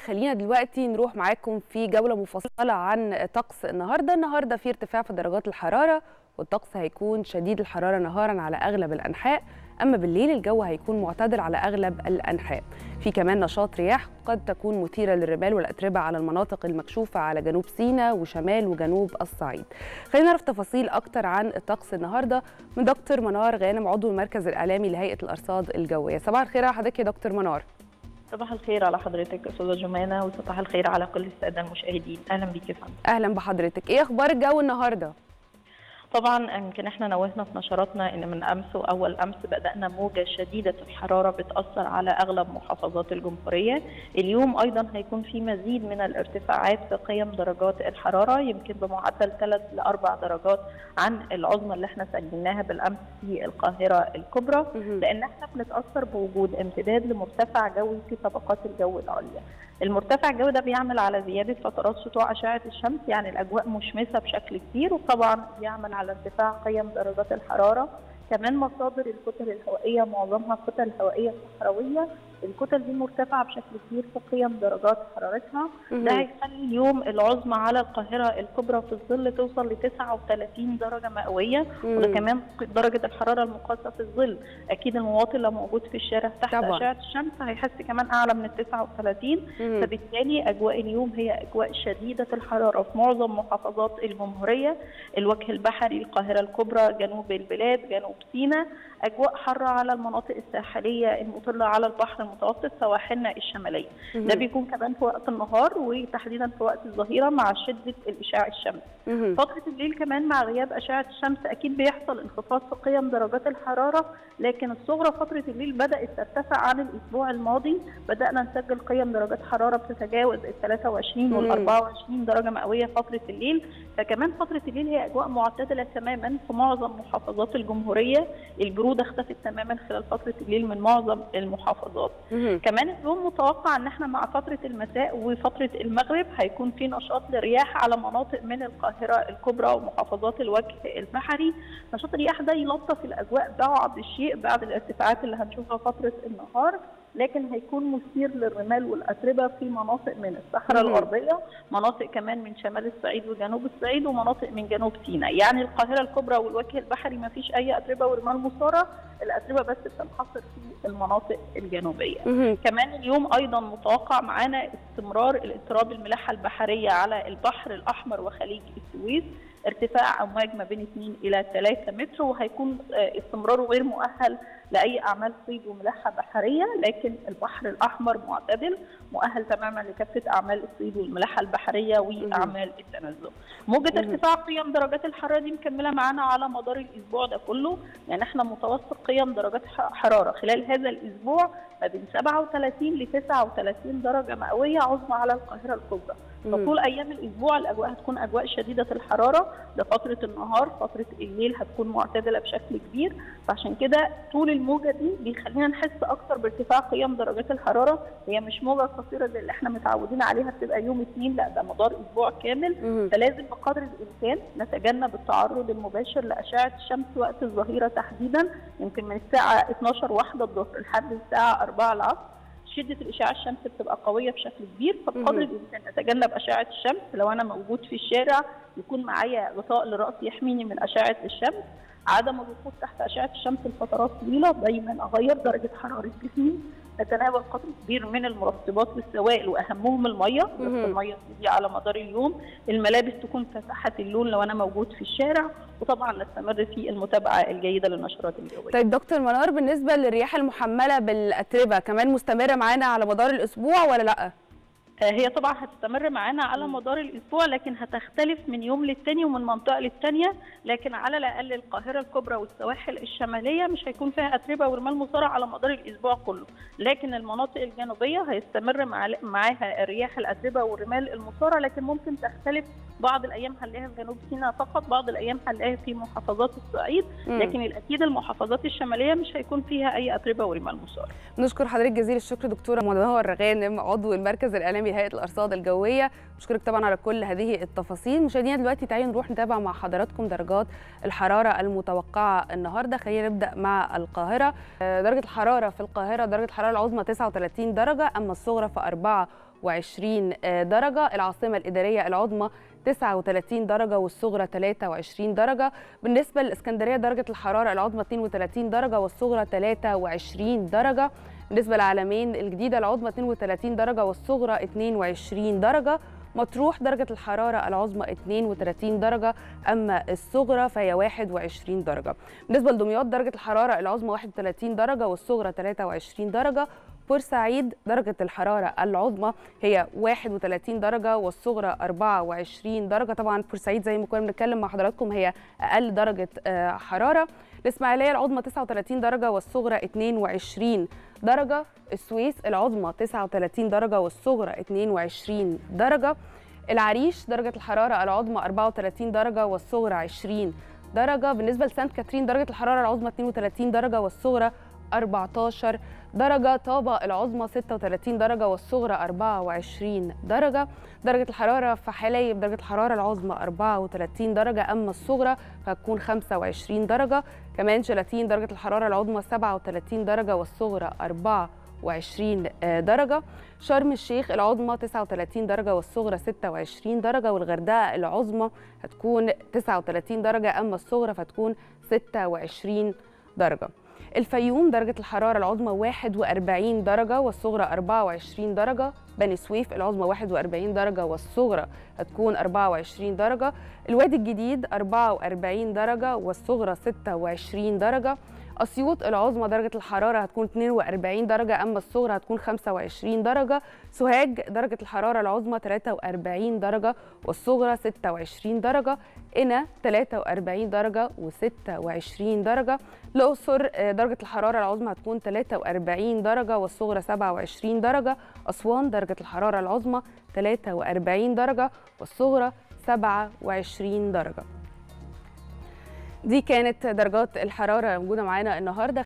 خلينا دلوقتي نروح معاكم في جولة مفصلة عن طقس النهاردة النهاردة في ارتفاع في درجات الحرارة والطقس هيكون شديد الحرارة نهارا على أغلب الأنحاء أما بالليل الجو هيكون معتدل على أغلب الأنحاء في كمان نشاط رياح قد تكون مثيرة للرمال والأتربة على المناطق المكشوفة على جنوب سيناء وشمال وجنوب الصعيد خلينا نعرف تفاصيل أكتر عن الطقس النهاردة من دكتور منار غانم عضو المركز الإعلامي لهيئة الأرصاد الجوية صباح الخير على حضرتك يا دكتور منار صباح الخير على حضرتك استاذه جمانه وصباح الخير على كل الساده المشاهدين اهلا بيك يا فندم أهلا بحضرتك إيه أخبار الجو النهاردة؟ طبعا يمكن احنا نوهنا في نشراتنا ان من امس واول امس بدانا موجه شديده الحراره بتاثر على اغلب محافظات الجمهوريه اليوم ايضا هيكون في مزيد من الارتفاعات في قيم درجات الحراره يمكن بمعدل 3 ل 4 درجات عن العظمى اللي احنا سجلناها بالامس في القاهره الكبرى لان احنا بنتاثر بوجود امتداد لمرتفع جوي في طبقات الجو العليا المرتفع الجوي ده بيعمل على زياده فترات سطوع اشعه الشمس يعني الاجواء مشمسه بشكل كبير وطبعا بيعمل على ارتفاع قيم درجات الحراره كمان مصادر الكتل الهوائيه معظمها كتل هوائيه صحراويه الكتل دي مرتفعه بشكل كبير في قيم درجات حرارتها ده هيخلي اليوم العظمى على القاهره الكبرى في الظل توصل ل 39 درجه مئويه وده كمان درجه الحراره المقاسه في الظل اكيد المواطن لو موجود في الشارع تحت طبعاً. اشعه الشمس هيحس كمان اعلى من ال 39 فبالتالي اجواء اليوم هي اجواء شديده الحراره في معظم محافظات الجمهوريه الوجه البحري القاهره الكبرى جنوب البلاد جنوب سيناء اجواء حاره على المناطق الساحليه المطله على البحر المتوسط سواحلنا الشماليه ده بيكون كمان في وقت النهار وتحديدا في وقت الظهيره مع شده الاشعاع الشمسي فتره الليل كمان مع غياب اشعه الشمس اكيد بيحصل انخفاض في قيم درجات الحراره لكن الصغرى فتره الليل بدات ترتفع عن الاسبوع الماضي بدانا نسجل قيم درجات حراره بتتجاوز ال 23 وال 24 درجه مئويه فتره الليل فكمان فتره الليل هي اجواء معتدله تماما في معظم محافظات الجمهوريه البروده اختفت تماما خلال فتره الليل من معظم المحافظات كمان اليوم متوقع ان احنا مع فتره المساء وفتره المغرب هيكون في نشاط للرياح على مناطق من القاهره الكبرى ومحافظات الوجه البحري نشاط الرياح ده يلطف الاجواء بعض الشيء بعد الارتفاعات اللي هنشوفها فتره النهار لكن هيكون مثير للرمال والاتربه في مناطق من الصحراء الغربيه، مناطق كمان من شمال الصعيد وجنوب الصعيد ومناطق من جنوب سيناء، يعني القاهره الكبرى والوجه البحري ما فيش اي اتربه ورمال مثاره، الاتربه بس بتنحصر في المناطق الجنوبيه. كمان اليوم ايضا متوقع معانا استمرار الاضطراب الملاحه البحريه على البحر الاحمر وخليج السويس، ارتفاع امواج ما بين 2 الى 3 متر وهيكون آه، استمراره غير مؤهل لاي اعمال صيد وملاحه بحريه لكن البحر الاحمر معتدل مؤهل تماما لكافه اعمال الصيد والملاحه البحريه واعمال التنزل. موجه ارتفاع قيم درجات الحراره دي مكمله معانا على مدار الاسبوع ده كله يعني احنا متوسط قيم درجات ح- حراره خلال هذا الاسبوع ما بين 37 ل 39 درجه مئويه عظمى على القاهره الكبرى. فطول ايام الاسبوع الاجواء هتكون اجواء شديده الحراره لفتره النهار فتره الليل هتكون معتدله بشكل كبير فعشان كده طول الموجه دي بيخلينا نحس اكتر بارتفاع قيم درجات الحراره هي مش موجه قصيره زي اللي احنا متعودين عليها بتبقى يوم اثنين لا ده مدار اسبوع كامل فلازم بقدر الامكان نتجنب التعرض المباشر لاشعه الشمس وقت الظهيره تحديدا يمكن من الساعه 12 واحده الظهر لحد الساعه 4 العصر شده الاشعاع الشمس بتبقى قويه بشكل كبير فبقدر الامكان نتجنب اشعه الشمس لو انا موجود في الشارع يكون معايا غطاء لراسي يحميني من اشعه الشمس عدم الوقوف تحت اشعه الشمس لفترات طويله دايما اغير درجه حراره جسمي نتناول قدر كبير من المرطبات والسوائل واهمهم الميه بس الميه دي على مدار اليوم الملابس تكون فاتحه اللون لو انا موجود في الشارع وطبعا نستمر في المتابعه الجيده للنشرات الجويه طيب دكتور منار بالنسبة للرياح المحملة بالأتربة كمان مستمرة معانا على مدار الأسبوع ولا لأ؟ هي طبعا هتستمر معانا على مدار الاسبوع لكن هتختلف من يوم للتاني ومن منطقه للتانيه لكن على الاقل القاهره الكبرى والسواحل الشماليه مش هيكون فيها اتربه ورمال مثاره على مدار الاسبوع كله لكن المناطق الجنوبيه هيستمر مع معاها الرياح الاتربه والرمال المثاره لكن ممكن تختلف بعض الايام هنلاقيها في جنوب سيناء فقط بعض الايام هنلاقيها في محافظات الصعيد لكن الاكيد المحافظات الشماليه مش هيكون فيها اي اتربه ورمال مثاره نشكر حضرتك جزيل الشكر دكتوره منور غانم عضو المركز الاعلامي لهيئه الارصاد الجويه بشكرك طبعا على كل هذه التفاصيل مشاهدينا دلوقتي تعالوا نروح نتابع مع حضراتكم درجات الحراره المتوقعه النهارده خلينا نبدا مع القاهره درجه الحراره في القاهره درجه الحراره العظمى 39 درجه اما الصغرى في 4 21 درجة العاصمة الإدارية العظمى 39 درجة والصغرى 23 درجة بالنسبة للإسكندرية درجة الحرارة العظمى 32 درجة والصغرى 23 درجة بالنسبة للعلمين الجديدة العظمى 32 درجة والصغرى 22 درجة مطروح درجة الحرارة العظمى 32 درجة أما الصغرى فهي 21 درجة بالنسبة لدمياط درجة الحرارة العظمى 31 درجة والصغرى 23 درجة بورسعيد درجة الحرارة العظمى هي 31 درجة والصغرى 24 درجة طبعا بورسعيد زي ما كنا بنتكلم مع حضراتكم هي أقل درجة حرارة الإسماعيلية العظمى 39 درجة والصغرى 22 درجة السويس العظمى 39 درجة والصغرى 22 درجة العريش درجة الحرارة العظمى 34 درجة والصغرى 20 درجة بالنسبة لسانت كاترين درجة الحرارة العظمى 32 درجة والصغرى 14 درجة طابة العظمى 36 درجة والصغرى 24 درجة درجة الحرارة في حلايب درجة الحرارة العظمى 34 درجة أما الصغرى فهتكون 25 درجة كمان شلاتين درجة الحرارة العظمى 37 درجة والصغرى 24 درجة شرم الشيخ العظمى 39 درجة والصغرى 26 درجة والغردقة العظمى هتكون 39 درجة أما الصغرى فتكون 26 درجة الفيوم درجة الحرارة العظمى 41 درجة والصغرى 24 درجة بني سويف العظمى 41 درجة والصغرى هتكون 24 درجة الوادي الجديد 44 درجة والصغرى 26 درجة أسيوط العظمى درجة الحرارة هتكون 42 درجة أما الصغرى هتكون 25 درجة سوهاج درجة الحرارة العظمى 43 درجة والصغرى 26 درجة قنا 43 درجة و26 درجة الأقصر درجة الحرارة العظمى هتكون 43 درجة والصغرى 27 درجة أسوان درجة الحرارة العظمى 43 درجة والصغرى 27 درجة دي كانت درجات الحرارة موجودة معانا النهاردة